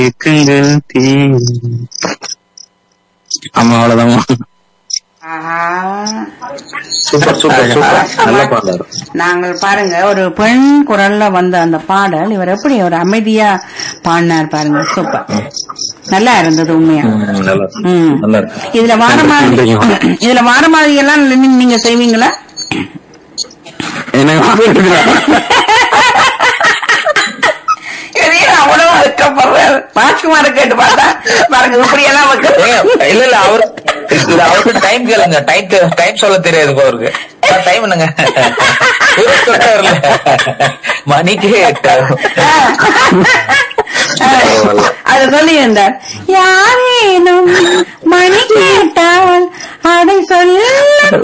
ஏக்கங்கள் தீ ஆமா அவ்வளவுதான் ஆஹா சூப்பர் சூப்பர் சூப்பர் நல்ல பாடல் நாங்கள் பாருங்க ஒரு பெண் குரல்ல வந்த அந்த பாடல் இவர் எப்படி ஒரு அமைதியா பாடினார் பாருங்க சூப்பர் நல்லா இருந்தது உண்மையா ம், நல்லா இருக்கு. ம். நல்லா இருக்கு இதுல வார மாதிரி நன்றிங்க. இதுல வார மாதிரி எல்லாம் நீ- நீங்க செய்வீங்களா எனக்கு எதையோ அவ்வளவு வெக்கப்படுறாரு ராஜ்குமார கேட்டு பார்த்தா பாருங்க இப்படி எல்லாம் வெக்க ஏங்க, இல்ல இல்ல அவர் இல்ல அவருக்கு டைம் கேளுங்க டைம் டைம் சொல்ல தெரியாது இப்ப அவருக்கு டைம் என்னங்க இவரு தொட்டாருல. மணிக்கு எட்டு. அது சொல்லி இருந்தார் யாரேனும் மணி கேட்டால் அதை சொல்ல